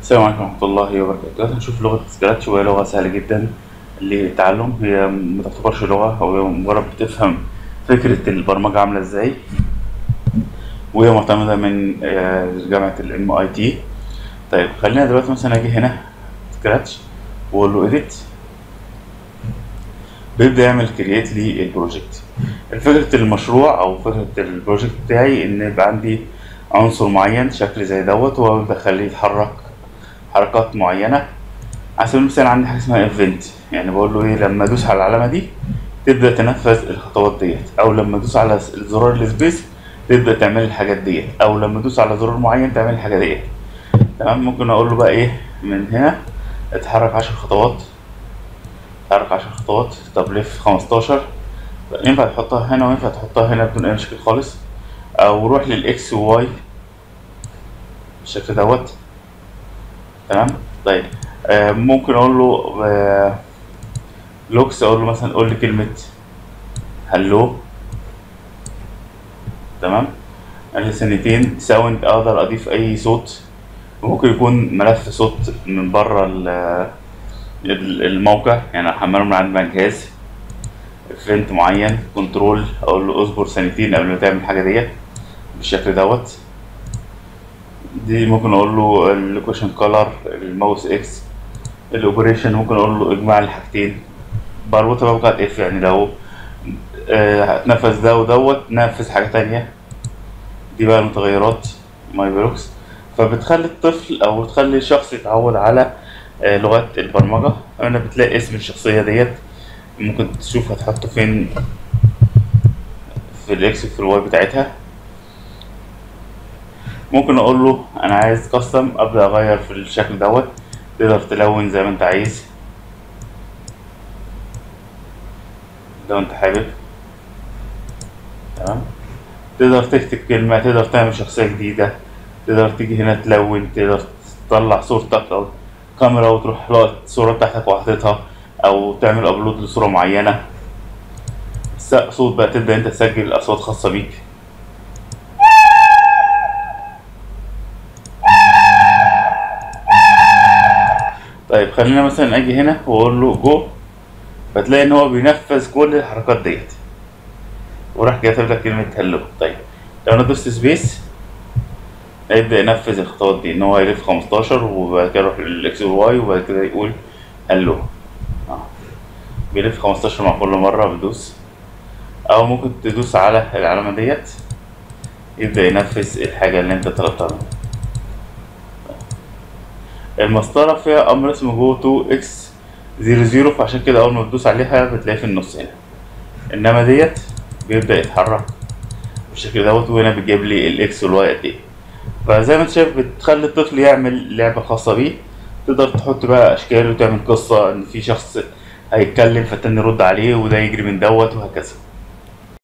السلام عليكم ورحمة الله وبركاته دلوقتي هنشوف لغة سكراتش وهي لغة سهلة جدا للتعلم هي ما تعتبرش لغة هو مجرد بتفهم فكرة البرمجة عاملة ازاي وهي معتمدة من آه، جامعة ال MIT طيب خلينا دلوقتي مثلا اجي هنا سكراتش واقول له edit بيبدأ يعمل كرييت لي البروجكت فكرة المشروع أو فكرة البروجكت بتاعي إن يبقى عندي عنصر معين شكل زي دوت وهو بخليه يتحرك حركات معينة على سبيل المثال عندي حاجة اسمها ايفنت يعني بقول له ايه لما ادوس على العلامة دي تبدأ تنفذ الخطوات ديت أو لما ادوس على زرار السبيس تبدأ تعمل الحاجات ديت أو لما ادوس على زرار معين تعمل الحاجة ديت تمام ممكن أقول له بقى ايه من هنا اتحرك عشر خطوات اتحرك عشر خطوات طب لف خمستاشر ينفع تحطها هنا وينفع تحطها هنا بدون أي مشكلة خالص أو روح للإكس وواي بالشكل دوت تمام طيب آه ممكن اقول له آه لوكس اقول له مثلا قول لي كلمة هلو تمام قال لي ثانيتين ساوند اقدر اضيف اي صوت ممكن يكون ملف صوت من بره ال- ال- الموقع يعني احمله من عند الجهاز فينت معين كنترول اقول له اصبر ثانيتين قبل ما تعمل الحاجة ديت بالشكل دوت دي ممكن اقول له اللوكيشن كولر الماوس اكس الاوبريشن ممكن اقول له اجمع الحاجتين بربطها بقى اف يعني لو آه، هتنفذ ده ودوت نفذ حاجة تانية دي بقى المتغيرات ماي بلوكس فبتخلي الطفل او بتخلي الشخص يتعود على آه، لغات البرمجة هنا بتلاقي اسم الشخصية ديت ممكن تشوف هتحطه فين في الاكس وفي الواي بتاعتها ممكن اقول له انا عايز كاستم ابدا اغير في الشكل دوت تقدر تلون زي ما انت عايز لو انت حابب تمام تقدر تكتب كلمة تقدر تعمل شخصية جديدة تقدر تيجي هنا تلون تقدر تطلع صورتك أو كاميرا وتروح لاقط الصورة بتاعتك وحطيتها أو تعمل أبلود لصورة معينة س- صوت بقى تبدأ أنت تسجل أصوات خاصة بيك طيب خلينا مثلا أجي هنا وأقول له جو فتلاقي إن هو بينفذ كل الحركات ديت وراح كاتب لك كلمة هلو طيب لو أنا دوست سبيس هيبدأ ينفذ الخطوات دي إن هو يلف 15 وبعد كده يروح للإكس والواي وبعد كده يقول هلو آه. بيلف 15 مع كل مرة بدوس أو ممكن تدوس على العلامة ديت يبدأ ينفذ الحاجة اللي أنت طلبتها منه المسطرة فيها أمر اسمه جو تو إكس زيرو زيرو فعشان كده أول ما تدوس عليها بتلاقيه في النص هنا إنما ديت بيبدأ يتحرك بالشكل دوت وهنا بتجيب لي الإكس والواي قد إيه فزي ما أنت شايف بتخلي الطفل يعمل لعبة خاصة بيه تقدر تحط بقى أشكال وتعمل قصة إن في شخص هيتكلم فالتاني يرد عليه وده يجري من دوت وهكذا